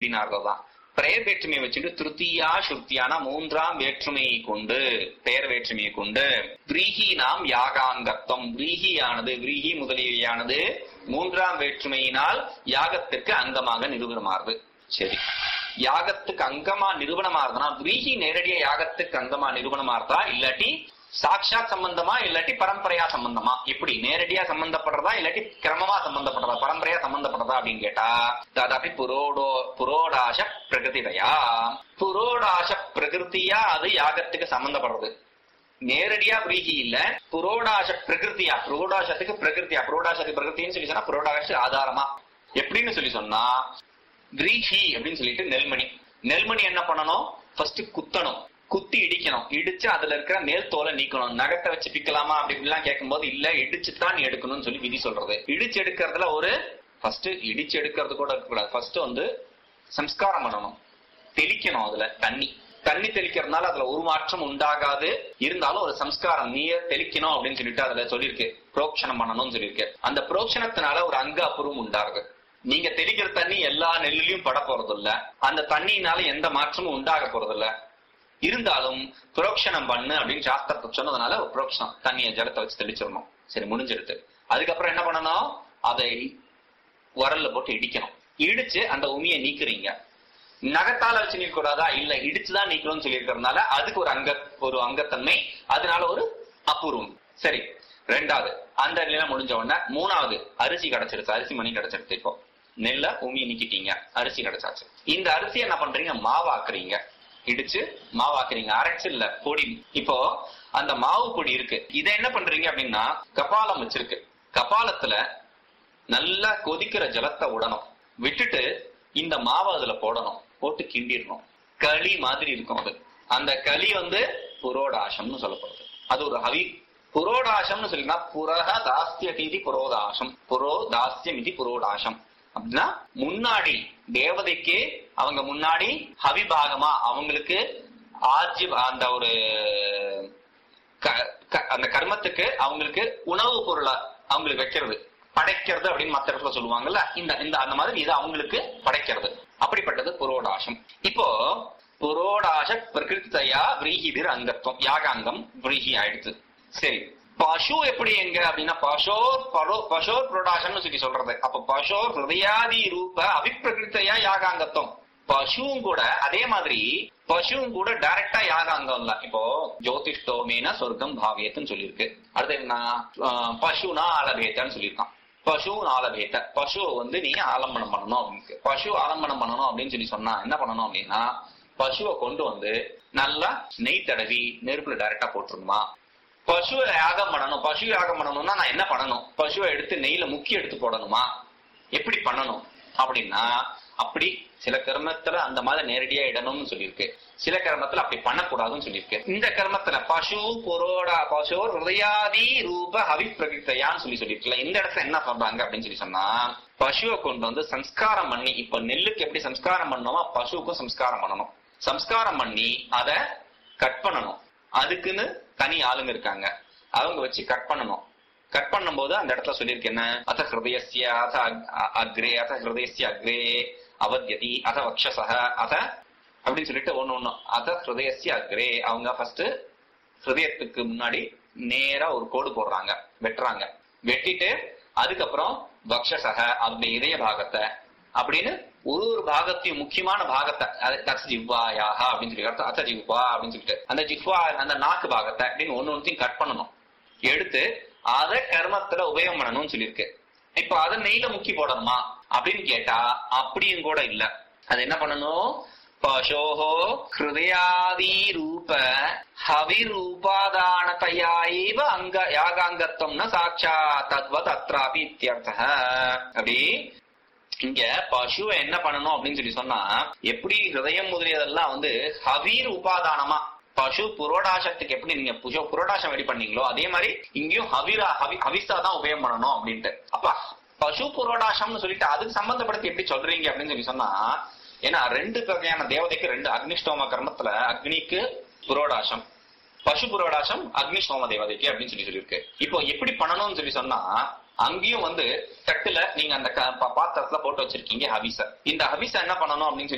அப்படின்னு அர்த்தம் பெயர் வேற்றுமையை வச்சுட்டு திருத்தியா சுத்தியான மூன்றாம் வேற்றுமையை கொண்டு பெயர் வேற்றுமையை கொண்டு விரீஹி நாம் யாகாங்கத்தம் விரீஹியானது விரீஹி முதலியானது மூன்றாம் வேற்றுமையினால் யாகத்திற்கு அங்கமாக நிரூபணமாறுது சரி யாகத்துக்கு அங்கமா நிரூபணமாறுதுன்னா விரீஹி நேரடியா யாகத்துக்கு அங்கமா நிரூபணமாறுதா இல்லாட்டி சாட்சாத் சம்பந்தமா இல்லாட்டி பரம்பரையா சம்பந்தமா எப்படி நேரடியா சம்பந்தப்படுறதா இல்லாட்டி கிரமமா சம்பந்தப்படுறதா பரம்பரையா சம்பந்தப்படுறதா அப்படின்னு கேட்டா ததாபி புரோடோ புரோடாச பிரகிருதியா புரோடாச பிரகிருதியா அது யாகத்துக்கு சம்பந்தப்படுறது நேரடியா பிரீகி இல்ல புரோடாச பிரகிருதியா புரோடாசத்துக்கு பிரகிருதியா புரோடாசத்துக்கு பிரகிருத்தின்னு சொல்லி சொன்னா புரோடாச ஆதாரமா எப்படின்னு சொல்லி சொன்னா விரீஹி அப்படின்னு சொல்லிட்டு நெல்மணி நெல்மணி என்ன பண்ணணும் ஃபர்ஸ்ட் குத்தணும் குத்தி இடிக்கணும் இடிச்சு அதுல இருக்கிற மேல் தோலை நீக்கணும் நகத்தை வச்சு பிக்கலாமா அப்படி இப்படிலாம் கேட்கும்போது இல்ல இடிச்சு தான் நீ எடுக்கணும்னு சொல்லி விதி சொல்றது இடிச்சு எடுக்கிறதுல ஒரு ஃபர்ஸ்ட் இடிச்சு எடுக்கிறது கூட இருக்கக்கூடாது ஃபர்ஸ்ட் வந்து சம்ஸ்காரம் பண்ணணும் தெளிக்கணும் அதுல தண்ணி தண்ணி தெளிக்கிறதுனால அதுல ஒரு மாற்றம் உண்டாகாது இருந்தாலும் ஒரு சம்ஸ்காரம் நீய தெளிக்கணும் அப்படின்னு சொல்லிட்டு அதுல சொல்லியிருக்கு புரோக்ஷனம் பண்ணணும்னு சொல்லியிருக்கு அந்த புரோக்ஷனத்தினால ஒரு அங்க அப்புறம் உண்டாகுது நீங்க தெளிக்கிற தண்ணி எல்லா நெல்லுலயும் பட போறது இல்ல அந்த தண்ணியினால எந்த மாற்றமும் உண்டாக போறது இல்ல இருந்தாலும் புரோக்ஷனம் பண்ணு அப்படின்னு சாஸ்திரத்தை சொன்னதுனால ஒரு புரோக்ஷனம் தண்ணியை ஜலத்தை வச்சு தெளிச்சிடணும் சரி முடிஞ்சிருது அதுக்கப்புறம் என்ன பண்ணணும் அதை உரல்ல போட்டு இடிக்கணும் இடிச்சு அந்த உமியை நீக்குறீங்க நகத்தால வச்சு நீக்க கூடாதா இல்ல இடிச்சுதான் நீக்கணும்னு சொல்லி இருக்கிறதுனால அதுக்கு ஒரு அங்க ஒரு அங்கத்தன்மை அதனால ஒரு அபூர்வம் சரி ரெண்டாவது அந்த நிலை முடிஞ்ச உடனே மூணாவது அரிசி கிடைச்சிருச்சு அரிசி மணி கிடைச்சிருச்சு இப்போ நெல்ல உமியை நீக்கிட்டீங்க அரிசி கிடைச்சாச்சு இந்த அரிசி என்ன பண்றீங்க மாவாக்குறீங்க இடிச்சு மாவாக்குறீங்க அரைச்சு இல்ல பொடி இப்போ அந்த மாவு பொடி இருக்கு இதை என்ன பண்றீங்க அப்படின்னா கபாலம் வச்சிருக்கு கபாலத்துல நல்லா கொதிக்கிற ஜலத்தை விடணும் விட்டுட்டு இந்த மாவை அதுல போடணும் போட்டு கிண்டிடணும் களி மாதிரி இருக்கும் அது அந்த களி வந்து புரோடாசம்னு சொல்லப்படுது அது ஒரு ஹவி புரோடாசம்னு சொல்லினா புரக தாஸ்தியதி புரோதாசம் புரோ தாஸ்தியம் இது புரோடாசம் அப்படின்னா முன்னாடி தேவதைக்கு அவங்க முன்னாடி ஹவிபாகமா அவங்களுக்கு ஆஜி அந்த ஒரு க- க- அந்த கர்மத்துக்கு அவங்களுக்கு உணவு பொருளா அவங்களுக்கு வைக்கிறது படைக்கிறது அப்படின்னு மத்த இடத்துல சொல்லுவாங்கல்ல இந்த இந்த அந்த மாதிரி இது அவங்களுக்கு படைக்கிறது அப்படிப்பட்டது புரோடாசம் இப்போ புரோடாச பிரகிருத்தையா விரீஹிபிர் அங்கத்துவம் யாகாங்கம் விரீஹி ஆயிடுச்சு சரி பசு எப்படி எங்க அப்படின்னா பசோர் பரோ பசோர் புரோடாசம்னு சொல்லி சொல்றது அப்ப பசோர் ஹிருதயாதி ரூப அபிப்பிரகிருத்தையா யாகாங்கத்துவம் பசுவும் கூட அதே மாதிரி பசுவும் கூட டைரக்டா யாகாங்கம் இல்ல இப்போ ஜோதிஷ்டோமேன சொர்க்கம் பாவியத்துன்னு சொல்லியிருக்கு அடுத்து என்ன ஆஹ் பசுனா ஆலபேத்தன்னு சொல்லியிருக்கான் பசு ஆலபேத்த பசுவை வந்து நீ ஆலம்பனம் பண்ணணும் அப்படின்னு பசு ஆலம்பனம் பண்ணணும் அப்படின்னு சொல்லி சொன்னா என்ன பண்ணணும் அப்படின்னா பசுவை கொண்டு வந்து நல்லா நெய் தடவி நெருப்புல டைரக்டா போட்டுருணுமா பசுவை யாகம் பண்ணணும் பசு யாகம் பண்ணணும்னா நான் என்ன பண்ணணும் பசுவை எடுத்து நெய்ல முக்கி எடுத்து போடணுமா எப்படி பண்ணணும் அப்படின்னா அப்படி சில கர்மத்துல அந்த மாதிரி நேரடியா இடணும்னு சொல்லியிருக்கு சில கர்மத்துல அப்படி பண்ணக்கூடாதுன்னு சொல்லியிருக்கு இந்த கர்மத்துல பசு புரோடா பசு ஹிருதயாதி ரூப அபிப்பிரகிருத்தையான்னு சொல்லி சொல்லியிருக்கல இந்த இடத்துல என்ன சொல்றாங்க அப்படின்னு சொல்லி சொன்னா பசுவை கொண்டு வந்து சம்ஸ்காரம் பண்ணி இப்ப நெல்லுக்கு எப்படி சம்ஸ்காரம் பண்ணணுமோ பசுவுக்கும் சம்ஸ்காரம் பண்ணணும் சம்ஸ்காரம் பண்ணி அத கட் பண்ணணும் அதுக்குன்னு தனி ஆளுங்க இருக்காங்க அவங்க வச்சு கட் பண்ணணும் கட் பண்ணும்போது அந்த இடத்துல சொல்லியிருக்கு என்ன அத ஹிருதயஸ்ய அத அக்- அக்ரே அத ஹிருதயஸ்ய அக்ரே அவத்யதி அத வக்ஷசக அத அப்படின்னு சொல்லிட்டு ஒண்ணு ஒண்ணு அத ஹிருதயஸ்ய அக்ரே அவங்க ஃபர்ஸ்ட் ஹிருதயத்துக்கு முன்னாடி நேரா ஒரு கோடு போடுறாங்க வெட்டுறாங்க வெட்டிட்டு அதுக்கப்புறம் வக்ஷசக அந்த இதய பாகத்தை அப்படின்னு ஒரு ஒரு பாகத்தையும் முக்கியமான பாகத்தை அது தத் ஜிவ்வாயாக அப்படின்னு சொல்லி அர்த்தம் அத்த ஜிவ்வா அப்படின்னு சொல்லிட்டு அந்த ஜிவ்வா அந்த நாக்கு பாகத்தை அப்படின்னு ஒன்னு ஒன்றையும் கட் பண்ணணும் எடுத்து அத கர்மத்துல உபயோகம் பண்ணணும்னு சொல்லியிருக்கு இப்ப அத நெய்ல முக்கி போடணுமா அப்படின்னு கேட்டா அப்படியும் கூட இல்ல அது என்ன பண்ணணும் பசோஹோ ஹிருதயாதி ரூப ஹவிரூபாதானதையாயிவ அங்க யாகாங்கத்துவம்னா சாட்சா தத்வத் அத்ராபி இத்தியர்த்த அப்படி இங்க பசுவை என்ன பண்ணணும் அப்படின்னு சொல்லி சொன்னா எப்படி ஹிருதயம் முதலியதெல்லாம் வந்து ஹவீர் உபாதானமா பசு புரோடாசத்துக்கு எப்படி நீங்க புஷோ புரோடாசம் ரெடி பண்ணீங்களோ அதே மாதிரி இங்கேயும் ஹவிரா ஹவி ஹவிசா தான் உபயோகம் பண்ணணும் அப்படின்ட்டு அப்ப பசு புரோடாசம்னு சொல்லிட்டு அதுக்கு சம்பந்தப்படுத்தி எப்படி சொல்றீங்க அப்படின்னு சொல்லி சொன்னா ஏன்னா ரெண்டு வகையான தேவதைக்கு ரெண்டு அக்னிஷ்டோம கர்மத்துல அக்னிக்கு புரோடாசம் பசு புரோடாசம் அக்னிஷ்டோம தேவதைக்கு அப்படின்னு சொல்லி சொல்லியிருக்கு இப்போ எப்படி பண்ணணும்னு சொல்லி சொன்னா அங்கேயும் வந்து தட்டுல நீங்க அந்த க- பா- பாத்திரத்துல போட்டு வச்சிருக்கீங்க ஹவிச இந்த ஹவிச என்ன பண்ணணும் அப்படின்னு சொல்லி